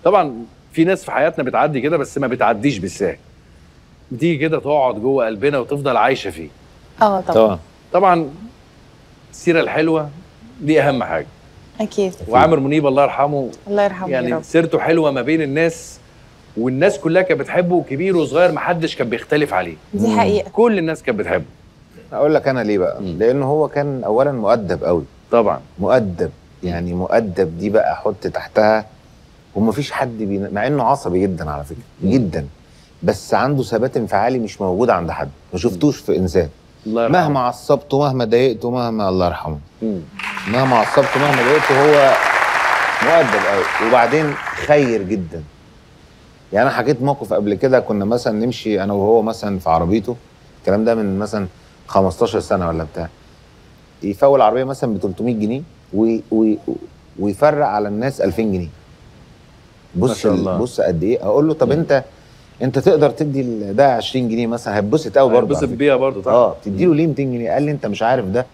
طبعا في ناس في حياتنا بتعدي كده بس ما بتعديش بالسهل بتيجي كده تقعد جوه قلبنا وتفضل عايشه فيه اه طبعا طبعا طبعا السيره الحلوه دي اهم حاجه اكيد وعامر منيب الله يرحمه الله يرحمه يا يعني رب سيرته حلوه ما بين الناس والناس كلها كانت بتحبه كبير وصغير ما حدش كان بيختلف عليه دي حقيقه كل الناس كانت بتحبه اقول لك انا ليه بقى مم. لان هو كان اولا مؤدب قوي طبعا مؤدب يعني مؤدب دي بقى حط تحتها ومفيش حد بين... مع انه عصبي جدا على فكره مم. جدا بس عنده ثبات انفعالي مش موجود عند حد ما شفتوش في انسان الله يرحمه مهما عصبته مهما ضايقته مهما الله يرحمه مم. مهما عصبته مهما ضايقته هو مؤدب قوي وبعدين خير جدا يعني انا حكيت موقف قبل كده كنا مثلا نمشي انا وهو مثلا في عربيته الكلام ده من مثلا 15 سنه ولا بتاع يفول العربيه مثلا ب 300 جنيه وي وي ويفرق على الناس 2000 جنيه بص ما شاء ال- الله. بص قد ايه اقول له طب انت انت تقدر تدي ال- ده 20 جنيه مثلا هيتبسط قوي برضه بس على فكرة. بيها برضه طبعا اه تدي له ليه 200 جنيه قال لي انت مش عارف ده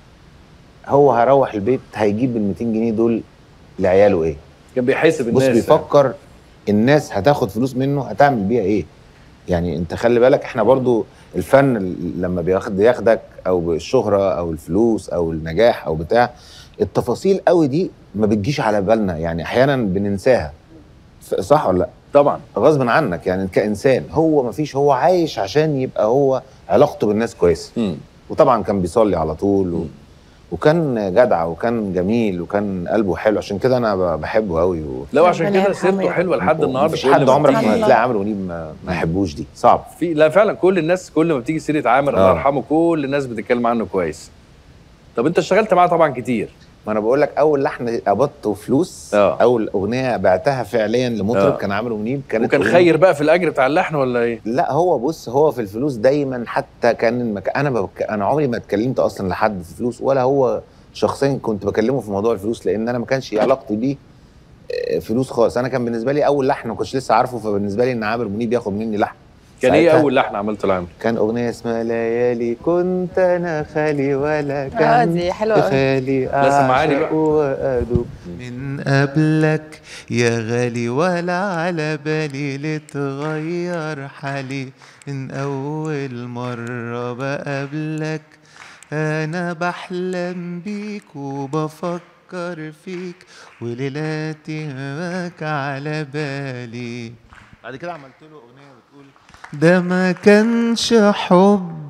هو هروح البيت هيجيب ال 200 جنيه دول لعياله ايه كان بيحاسب بص الناس بيفكر الناس هتاخد فلوس منه هتعمل بيها ايه يعني انت خلي بالك احنا برضو الفن ال- لما بياخد ياخدك او بالشهره او الفلوس او النجاح او بتاع التفاصيل قوي دي ما بتجيش على بالنا يعني احيانا بننساها ف- صح ولا لا طبعا غصب عنك يعني كانسان هو ما فيش هو عايش عشان يبقى هو علاقته بالناس كويسه مم. وطبعا كان بيصلي على طول و... مم. وكان جدع وكان جميل وكان قلبه حلو عشان كده انا ب- بحبه قوي و... لو عشان ربنا كده يرحمه سيرته يا حلوه لحد النهارده مفيش كل حد ما عمرك بتيجي- ما الله. هتلاقي عمرو منيب ما, ما يحبوش دي صعب في لا فعلا كل الناس كل ما بتيجي سيره عامر الله آه. يرحمه كل الناس بتتكلم عنه كويس طب انت اشتغلت معاه طبعا كتير ما انا بقول لك اول لحن قبضته فلوس آه. اول اغنيه بعتها فعليا لمطرب آه. كان عمرو منيب كانت وكان أغنية- خير بقى في الاجر بتاع اللحن ولا ايه؟ لا هو بص هو في الفلوس دايما حتى كان المك... انا بك... انا عمري ما اتكلمت اصلا لحد في فلوس ولا هو شخصيا كنت بكلمه في موضوع الفلوس لان انا ما كانش علاقتي بيه آه، فلوس خالص انا كان بالنسبه لي اول لحن ما كنتش لسه عارفه فبالنسبه لي ان عامر منيب ياخد مني لحن كان ايه ساعتها اول لحن عملته لعامر؟ كان اغنيه اسمها ليالي كنت انا خالي ولا اه كان دي حلوه قوي خالي لا، سمعاني بقى. أعشق وأدوب من قبلك يا غالي ولا على بالي لتغير حالي من أول مرة بقابلك أنا بحلم بيك وبفكر فيك وليلاتي هواك على بالي بعد كده عملت له أغنية بتقول ده ما كانش حب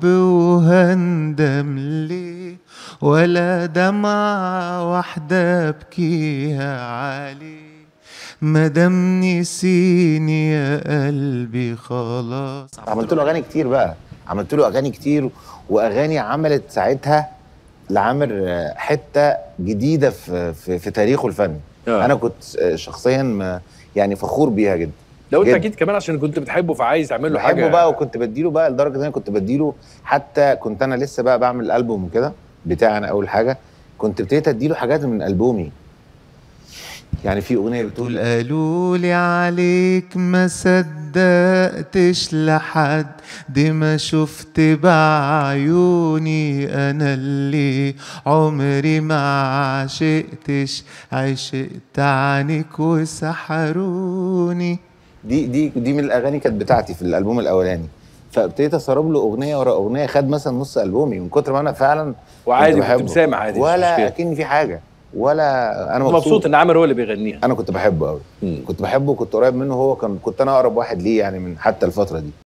وهندم ليه ولا دمعة واحدة أبكيها عليه مادام نسيني يا قلبي خلاص عملت له اغاني كتير بقى عملت له اغاني كتير واغاني عملت ساعتها لعامر آه، حته جديده في في, في تاريخه الفني آه. انا كنت آه، شخصيا ما- يعني فخور بيها جدا لو انت جد. اكيد كمان عشان كنت بتحبه فعايز تعمل له حاجه بحبه بقى وكنت بديله بقى لدرجه ان انا كنت بديله حتى كنت انا لسه بقى بعمل الالبوم وكده بتاعي انا اول حاجه كنت ابتديت اديله حاجات من البومي يعني في اغنيه تقول بتقول قالوا لي عليك ما صدقتش لحد دي ما شفت بعيوني انا اللي عمري ما عشقتش عشقت عنك وسحروني دي دي دي من الاغاني كانت بتاعتي في الالبوم الاولاني فابتديت اسرب له اغنيه ورا اغنيه خد مثلا نص البومي من كتر ما انا فعلا وعادي كنت كنت بحبه. مسامح عادي مش ولا مشكلة. اكن في حاجه ولا انا مبسوط, مبسوط ان عامر هو اللي بيغنيها انا كنت بحبه قوي كنت بحبه وكنت قريب منه هو كان كنت انا اقرب واحد ليه يعني من حتى الفتره دي